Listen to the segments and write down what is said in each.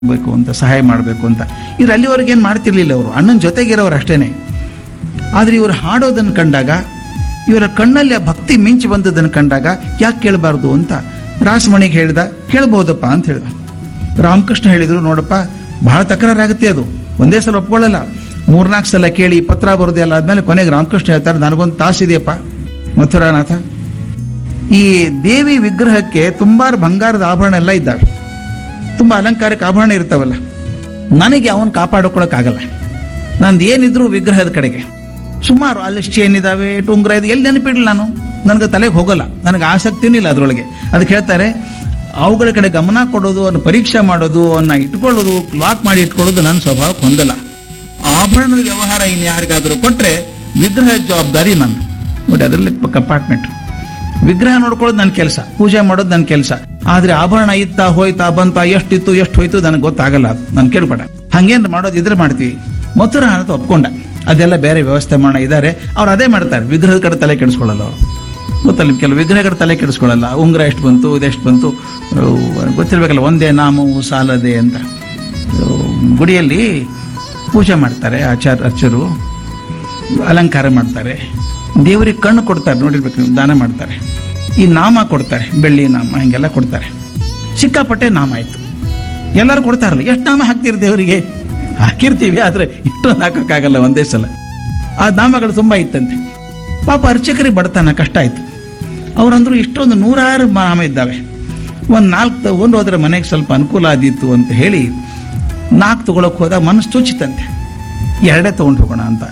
ಬೇಕು ಅಂತ ಸಹಾಯ ಮಾಡಬೇಕು ಅಂತ ಇವ್ರು ಅಲ್ಲಿವರೆಗೆ ಏನು ಮಾಡ್ತಿರ್ಲಿಲ್ಲ ಅವರು ಅಣ್ಣನ ಜೊತೆಗಿರೋರು ಅಷ್ಟೇನೆ ಆದರೆ ಇವರು ಹಾಡೋದನ್ನು ಕಂಡಾಗ ಇವರ ಕಣ್ಣಲ್ಲಿ ಆ ಭಕ್ತಿ ಮಿಂಚಿ ಬಂದದನ್ನು ಕಂಡಾಗ ಯಾಕೆ ಕೇಳಬಾರ್ದು ಅಂತ ರಾಸಮಣಿಗೆ ಹೇಳ್ದ ಕೇಳ್ಬೋದಪ್ಪ ಅಂತ ಹೇಳ್ದ ರಾಮಕೃಷ್ಣ ಹೇಳಿದ್ರು ನೋಡಪ್ಪ ಬಹಳ ತಕರಾರಾಗುತ್ತೆ ಅದು ಒಂದೇ ಸಲ ಒಪ್ಕೊಳ್ಳಲ್ಲ ಮೂರ್ನಾಲ್ಕು ಸಲ ಕೇಳಿ ಪತ್ರ ಬರೋದೆಲ್ಲ ಆದ್ಮೇಲೆ ಕೊನೆಗೆ ರಾಮಕೃಷ್ಣ ಹೇಳ್ತಾರೆ ನನಗೊಂದು ತಾಸಿದೆಯಪ್ಪ ಮಥುರಾನಾಥ ಈ ದೇವಿ ವಿಗ್ರಹಕ್ಕೆ ತುಂಬಾ ಬಂಗಾರದ ಆಭರಣ ಎಲ್ಲ ಇದ್ದಾವೆ ತುಂಬಾ ಅಲಂಕಾರಕ್ಕೆ ಆಭರಣ ಇರ್ತಾವಲ್ಲ ನನಗೆ ಅವನ್ ಕಾಪಾಡಿಕೊಳ್ಳೋಕ್ಕಾಗಲ್ಲ ನಂದು ಏನಿದ್ರು ವಿಗ್ರಹದ ಕಡೆಗೆ ಸುಮಾರು ಅಲ್ಲಿ ಚೇನ್ ಇದಾವೆ ಟುಂಗ್ರ ಇದೆ ಎಲ್ಲಿ ನೆನಪಿಡ್ಲಿ ನಾನು ನನಗೆ ತಲೆಗೆ ಹೋಗಲ್ಲ ನನಗೆ ಆಸಕ್ತಿನೂ ಇಲ್ಲ ಅದರೊಳಗೆ ಅದಕ್ಕೆ ಹೇಳ್ತಾರೆ ಅವುಗಳ ಕಡೆ ಗಮನ ಕೊಡೋದು ಅನ್ನು ಪರೀಕ್ಷೆ ಮಾಡೋದು ಅವನ್ನ ಇಟ್ಕೊಳ್ಳೋದು ಲಾಕ್ ಮಾಡಿ ಇಟ್ಕೊಳ್ಳೋದು ನನ್ನ ಸ್ವಭಾವಕ್ಕೆ ಹೊಂದಲ್ಲ ಆಭರಣದ ವ್ಯವಹಾರ ಇನ್ನು ಯಾರಿಗಾದ್ರೂ ಕೊಟ್ರೆ ವಿಗ್ರಹ ಜವಾಬ್ದಾರಿ ನನ್ನ ನೋಡಿ ಅದರಲ್ಲಿ ಕಂಪಾರ್ಟ್ಮೆಂಟ್ ವಿಗ್ರಹ ನೋಡ್ಕೊಳ್ಳೋದು ನನ್ನ ಕೆಲಸ ಪೂಜೆ ಮಾಡೋದು ನನ್ನ ಕೆಲಸ ಆದ್ರೆ ಆಭರಣ ಇತ್ತ ಹೋಯ್ತಾ ಬಂತ ಎಷ್ಟಿತ್ತು ಎಷ್ಟು ಹೋಯ್ತು ನನಗೆ ಗೊತ್ತಾಗಲ್ಲ ಅದು ನಾನು ಕೇಳ್ಬೇಡ ಹಂಗೇನ್ ಮಾಡೋದು ಇದ್ರೆ ಮಾಡ್ತೀವಿ ಮಥುರ ಅಂತ ಒಪ್ಕೊಂಡ ಅದೆಲ್ಲ ಬೇರೆ ವ್ಯವಸ್ಥೆ ಮಾಡ ಇದ್ದಾರೆ ಅವ್ರು ಅದೇ ಮಾಡ್ತಾರೆ ವಿಗ್ರಹದ ಕಡೆ ತಲೆ ಕೆಡಿಸ್ಕೊಳ್ಳಲ್ಲ ಅವರು ಗೊತ್ತಲ್ಲ ನಿಮ್ಗೆ ಕೆಲವು ವಿಗ್ರಹ ಕಡೆ ತಲೆ ಕೆಡಿಸ್ಕೊಳ್ಳಲ್ಲ ಉಂಗುರ ಎಷ್ಟು ಬಂತು ಇದೆಷ್ಟು ಬಂತು ಅವು ಗೊತ್ತಿರ್ಬೇಕಲ್ಲ ಒಂದೇ ನಾಮವು ಸಾಲದೆ ಅಂತ ಅವು ಗುಡಿಯಲ್ಲಿ ಪೂಜೆ ಮಾಡ್ತಾರೆ ಆಚಾರ ಅರ್ಚರು ಅಲಂಕಾರ ಮಾಡ್ತಾರೆ ದೇವರಿಗೆ ಕಣ್ಣು ಕೊಡ್ತಾರೆ ನೋಡಿರ್ಬೇಕು ನೀವು ದಾನ ಮಾಡ್ತಾರೆ ಈ ನಾಮ ಕೊಡ್ತಾರೆ ಬೆಳ್ಳಿ ನಾಮ ಹಿಂಗೆಲ್ಲ ಕೊಡ್ತಾರೆ ಸಿಕ್ಕಾಪಟ್ಟೆ ನಾಮ ಆಯ್ತು ಎಲ್ಲರೂ ಕೊಡ್ತಾರಲ್ಲ ಎಷ್ಟು ನಾಮ ಹಾಕ್ತೀರಿ ದೇವರಿಗೆ ಹಾಕಿರ್ತೀವಿ ಆದ್ರೆ ಇಷ್ಟೊಂದು ಹಾಕೋಕ್ಕಾಗಲ್ಲ ಒಂದೇ ಸಲ ಆ ನಾಮಗಳು ತುಂಬಾ ಇತ್ತಂತೆ ಪಾಪ ಅರ್ಚಕರಿಗೆ ಬಡತನ ಕಷ್ಟ ಆಯ್ತು ಅವ್ರಂದ್ರು ಇಷ್ಟೊಂದು ನೂರಾರು ನಾಮ ಇದ್ದಾವೆ ಒಂದ್ ನಾಲ್ಕು ತಗೊಂಡು ಹೋದ್ರೆ ಮನೆಗೆ ಸ್ವಲ್ಪ ಅನುಕೂಲ ಆದೀತು ಅಂತ ಹೇಳಿ ನಾಲ್ಕು ತಗೊಳಕ್ ಹೋದಾಗ ಮನಸ್ಸು ಚುಚ್ಚಿತಂತೆ ಎರಡೇ ತಗೊಂಡು ಹೋಗೋಣ ಅಂತ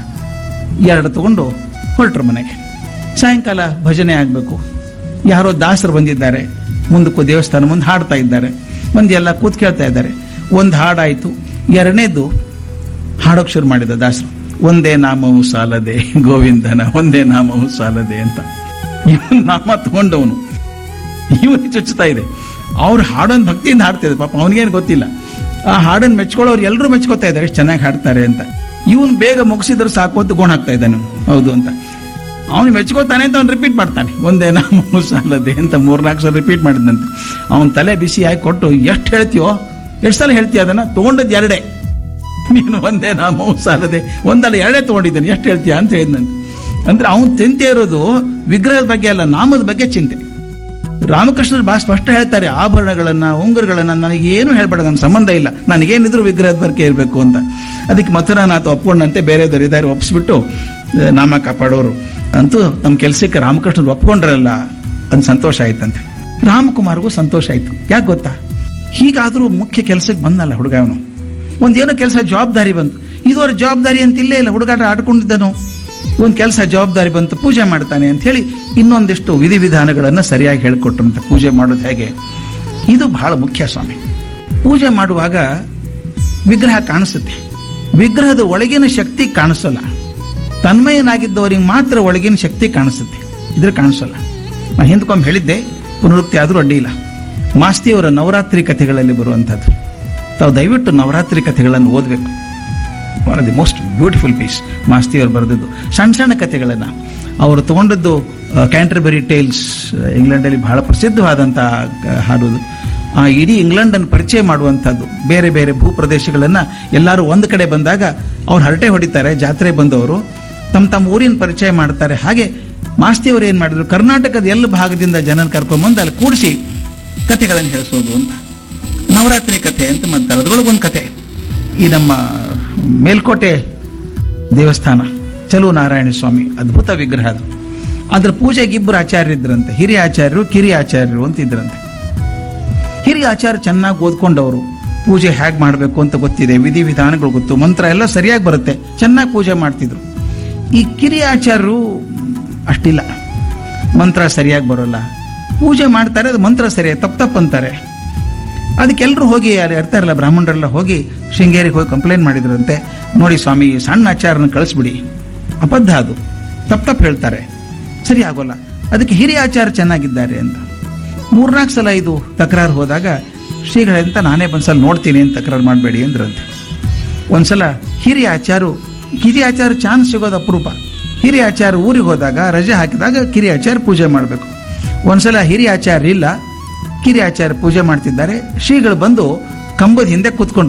ಎರಡು ತಗೊಂಡು ಹೊರಟ್ರು ಮನೆಗೆ ಸಾಯಂಕಾಲ ಭಜನೆ ಆಗಬೇಕು ಯಾರೋ ದಾಸರು ಬಂದಿದ್ದಾರೆ ಮುಂದಕ್ಕೂ ದೇವಸ್ಥಾನ ಮುಂದೆ ಹಾಡ್ತಾ ಇದ್ದಾರೆ ಮಂದಿ ಎಲ್ಲ ಕೂತ್ ಕೇಳ್ತಾ ಇದ್ದಾರೆ ಒಂದು ಹಾಡಾಯ್ತು ಎರಡನೇದು ಹಾಡೋಕ್ ಶುರು ಮಾಡಿದ ದಾಸರು ಒಂದೇ ನಾಮವು ಸಾಲದೆ ಗೋವಿಂದನ ಒಂದೇ ನಾಮವು ಸಾಲದೆ ಅಂತ ಇವನ್ ನಾಮ ತಗೊಂಡವನು ಇವನಿಗೆ ಚುಚ್ಚುತ್ತಾ ಇದೆ ಅವ್ರು ಹಾಡೋನ್ ಭಕ್ತಿಯಿಂದ ಹಾಡ್ತಿದ್ರು ಪಾಪ ಅವನಿಗೇನು ಗೊತ್ತಿಲ್ಲ ಆ ಹಾಡನ್ನು ಮೆಚ್ಕೊಳ್ಳೋರು ಎಲ್ಲರೂ ಮೆಚ್ಕೋತಾ ಇದ್ದಾರೆ ಎಷ್ಟು ಚೆನ್ನಾಗಿ ಹಾಡ್ತಾರೆ ಅಂತ ಇವನು ಬೇಗ ಮುಗಿಸಿದ್ರೆ ಸಾಕು ಅಂತ ಗೋಣ ಹಾಕ್ತಾ ಇದ್ದಾನೆ ಹೌದು ಅಂತ ಅವನು ಮೆಚ್ಕೋತಾನೆ ಅಂತ ಅವ್ನು ರಿಪೀಟ್ ಮಾಡ್ತಾನೆ ಒಂದೇ ನಾಮ ಸಾಲದೆ ಅಂತ ಮೂರ್ನಾಲ್ಕು ಸಲ ರಿಪೀಟ್ ಮಾಡಿದಂತೆ ಅವನ ತಲೆ ಬಿಸಿ ಹಾಕಿ ಕೊಟ್ಟು ಎಷ್ಟು ಹೇಳ್ತೀಯೋ ಎಷ್ಟು ಸಲ ಹೇಳ್ತೀಯ ಅದನ್ನ ತಗೊಂಡದ್ದು ಎರಡೇ ನೀನು ಒಂದೇ ನಾಮವು ಸಾಲದೆ ಒಂದಲ್ಲ ಎರಡೇ ತಗೊಂಡಿದ್ದೇನೆ ಎಷ್ಟು ಹೇಳ್ತೀಯ ಅಂತ ಹೇಳಿದಂತೆ ಅಂದ್ರೆ ಅವನು ಚಿಂತೆ ಇರೋದು ವಿಗ್ರಹದ ಬಗ್ಗೆ ಅಲ್ಲ ನಾಮದ ಬಗ್ಗೆ ಚಿಂತೆ ರಾಮಕೃಷ್ಣರು ಬಹಳ ಸ್ಪಷ್ಟ ಹೇಳ್ತಾರೆ ಆಭರಣಗಳನ್ನ ಉಂಗುರಗಳನ್ನ ನನಗೆ ಏನು ಹೇಳ್ಬೇಡ ನನ್ನ ಸಂಬಂಧ ಇಲ್ಲ ನನಗೇನಿದ್ರು ವಿಗ್ರಹದ ಬಗ್ಗೆ ಇರಬೇಕು ಅಂತ ಅದಕ್ಕೆ ಮಥುರಾನಾಥ ಒಪ್ಕೊಂಡಂತೆ ಬೇರೆದವರು ಇದ್ದಾರೆ ಒಪ್ಪಿಸ್ಬಿಟ್ಟು ಆ, ನಾಮ ಕಾಪಾಡೋರು ಅಂತೂ ನಮ್ಮ ಕೆಲಸಕ್ಕೆ ರಾಮಕೃಷ್ಣರು ಒಪ್ಕೊಂಡ್ರಲ್ಲ ಅಂತ ಸಂತೋಷ ಆಯ್ತಂತೆ ರಾಮಕುಮಾರ್ಗೂ ಸಂತೋಷ ಆಯ್ತು ಯಾಕೆ ಗೊತ್ತಾ ಹೀಗಾದ್ರೂ ಮುಖ್ಯ ಕೆಲಸಕ್ಕೆ ಬಂದಲ್ಲ ಹುಡುಗ ಅವನು ಒಂದೇನೋ ಕೆಲಸ ಜವಾಬ್ದಾರಿ ಬಂತು ಇದುವರೆ ಜವಾಬ್ದಾರಿ ಅಂತ ಇಲ್ಲೇ ಇಲ್ಲ ಹುಡುಗಾಟ ಆಡ್ಕೊಂಡಿದ್ದನು ಒಂದು ಕೆಲಸ ಜವಾಬ್ದಾರಿ ಬಂತು ಪೂಜೆ ಮಾಡ್ತಾನೆ ಅಂತ ಹೇಳಿ ಇನ್ನೊಂದಿಷ್ಟು ವಿಧಿವಿಧಾನಗಳನ್ನು ಸರಿಯಾಗಿ ಹೇಳಿಕೊಟ್ರಂತೆ ಪೂಜೆ ಮಾಡೋದು ಹೇಗೆ ಇದು ಬಹಳ ಮುಖ್ಯ ಸ್ವಾಮಿ ಪೂಜೆ ಮಾಡುವಾಗ ವಿಗ್ರಹ ಕಾಣಿಸುತ್ತೆ ವಿಗ್ರಹದ ಒಳಗಿನ ಶಕ್ತಿ ಕಾಣಿಸಲ್ಲ ತನ್ಮಯನಾಗಿದ್ದವರಿಗೆ ಮಾತ್ರ ಒಳಗಿನ ಶಕ್ತಿ ಕಾಣಿಸುತ್ತೆ ಇದ್ರೆ ಕಾಣಿಸಲ್ಲ ನಾ ಹಿಂದ್ಕೊಮ್ಮೆ ಹೇಳಿದ್ದೆ ಪುನರುಕ್ತಿ ಆದರೂ ಅಡ್ಡಿ ಇಲ್ಲ ಮಾಸ್ತಿಯವರ ನವರಾತ್ರಿ ಕಥೆಗಳಲ್ಲಿ ಬರುವಂಥದ್ದು ತಾವು ದಯವಿಟ್ಟು ನವರಾತ್ರಿ ಕಥೆಗಳನ್ನು ಓದಬೇಕು one of the most beautiful piece ಮಾಸ್ತಿಯವರು ಬರೆದದ್ದು ಸಣ್ಣ ಸಣ್ಣ ಕಥೆಗಳನ್ನು ಅವರು ತಗೊಂಡದ್ದು ಕ್ಯಾಂಟರ್ಬರಿ ಟೇಲ್ಸ್ ಇಂಗ್ಲೆಂಡಲ್ಲಿ ಬಹಳ ಪ್ರಸಿದ್ಧವಾದಂಥ ಹಾಡೋದು ಆ ಇಡೀ ಇಂಗ್ಲೆಂಡನ್ನು ಪರಿಚಯ ಮಾಡುವಂಥದ್ದು ಬೇರೆ ಬೇರೆ ಭೂ ಪ್ರದೇಶಗಳನ್ನು ಎಲ್ಲರೂ ಒಂದು ಕಡೆ ಬಂದಾಗ ಅವ್ರು ಹರಟೆ ಹೊಡಿತಾರೆ ಜಾತ್ರೆ ಬಂದವರು ತಮ್ಮ ತಮ್ಮ ಊರಿನ ಪರಿಚಯ ಮಾಡ್ತಾರೆ ಹಾಗೆ ಮಾಸ್ತಿಯವರು ಏನು ಮಾಡಿದ್ರು ಕರ್ನಾಟಕದ ಎಲ್ಲ ಭಾಗದಿಂದ ಜನನ ಕರ್ಕೊಂಡ್ಬಂದು ಅಲ್ಲಿ ಕೂಡಿಸಿ ಕಥೆಗಳನ್ನು ಹೇಳಿಸೋದು ಅಂತ ನವರಾತ್ರಿ ಕಥೆ ಅಂತ ಮಾಡ್ತಾರೆ ಅದ್ರೊಳಗೊಂದು ಕಥೆ ಈ ನಮ್ಮ ಮೇಲ್ಕೋಟೆ ದೇವಸ್ಥಾನ ಚಲು ನಾರಾಯಣ ಸ್ವಾಮಿ ಅದ್ಭುತ ವಿಗ್ರಹ ಅದು ಅದ್ರ ಪೂಜೆಗೆ ಇಬ್ಬರು ಆಚಾರ್ಯ ಇದ್ರಂತೆ ಹಿರಿಯ ಆಚಾರ್ಯರು ಕಿರಿಯ ಆಚಾರ್ಯರು ಅಂತ ಇದ್ರಂತೆ ಹಿರಿಯ ಆಚಾರ್ಯ ಚೆನ್ನಾಗಿ ಓದ್ಕೊಂಡವರು ಪೂಜೆ ಹೇಗೆ ಮಾಡಬೇಕು ಅಂತ ಗೊತ್ತಿದೆ ವಿಧಿ ವಿಧಾನಗಳು ಗೊತ್ತು ಮಂತ್ರ ಎಲ್ಲ ಸರಿಯಾಗಿ ಬರುತ್ತೆ ಚೆನ್ನಾಗಿ ಪೂಜೆ ಮಾಡ್ತಿದ್ರು ಈ ಕಿರಿಯ ಆಚಾರ್ಯರು ಅಷ್ಟಿಲ್ಲ ಮಂತ್ರ ಸರಿಯಾಗಿ ಬರೋಲ್ಲ ಪೂಜೆ ಮಾಡ್ತಾರೆ ಅದು ಮಂತ್ರ ಸರಿಯಾಗಿ ತಪ್ಪು ತಪ್ಪು ಅಂತಾರೆ ಅದಕ್ಕೆಲ್ಲರೂ ಹೋಗಿ ಯಾರು ಇರ್ತಾರಲ್ಲ ಬ್ರಾಹ್ಮಣರೆಲ್ಲ ಹೋಗಿ ಶೃಂಗೇರಿಗೆ ಹೋಗಿ ಕಂಪ್ಲೇಂಟ್ ಮಾಡಿದ್ರಂತೆ ನೋಡಿ ಸ್ವಾಮಿ ಈ ಸಣ್ಣ ಆಚಾರನ ಕಳಿಸ್ಬಿಡಿ ಅಬದ್ಧ ಅದು ತಪ್ಪು ತಪ್ಪು ಹೇಳ್ತಾರೆ ಸರಿ ಆಗೋಲ್ಲ ಅದಕ್ಕೆ ಹಿರಿಯ ಆಚಾರ ಚೆನ್ನಾಗಿದ್ದಾರೆ ಅಂತ ಮೂರ್ನಾಲ್ಕು ಸಲ ಇದು ತಕರಾರು ಹೋದಾಗ ಶ್ರೀಗಳಂತ ನಾನೇ ಒಂದ್ಸಲ ನೋಡ್ತೀನಿ ಅಂತ ತಕರಾರು ಮಾಡಬೇಡಿ ಅಂದ್ರಂತೆ ಒಂದ್ಸಲ ಹಿರಿಯ ಆಚಾರು ಹಿರಿಯ ಆಚಾರ ಚಾನ್ಸ್ ಸಿಗೋದು ಅಪರೂಪ ಹಿರಿಯ ಆಚಾರ ಊರಿಗೆ ಹೋದಾಗ ರಜೆ ಹಾಕಿದಾಗ ಕಿರಿಯ ಆಚಾರ ಪೂಜೆ ಮಾಡಬೇಕು ಒಂದ್ಸಲ ಹಿರಿಯ ಆಚಾರ್ಯ ಇಲ್ಲ ಕಿರಿಯ ಆಚಾರ್ಯ ಪೂಜೆ ಮಾಡ್ತಿದ್ದಾರೆ ಶ್ರೀಗಳು ಬಂದು ಕಂಬದ ಹಿಂದೆ ಕೂತ್ಕೊಂಡು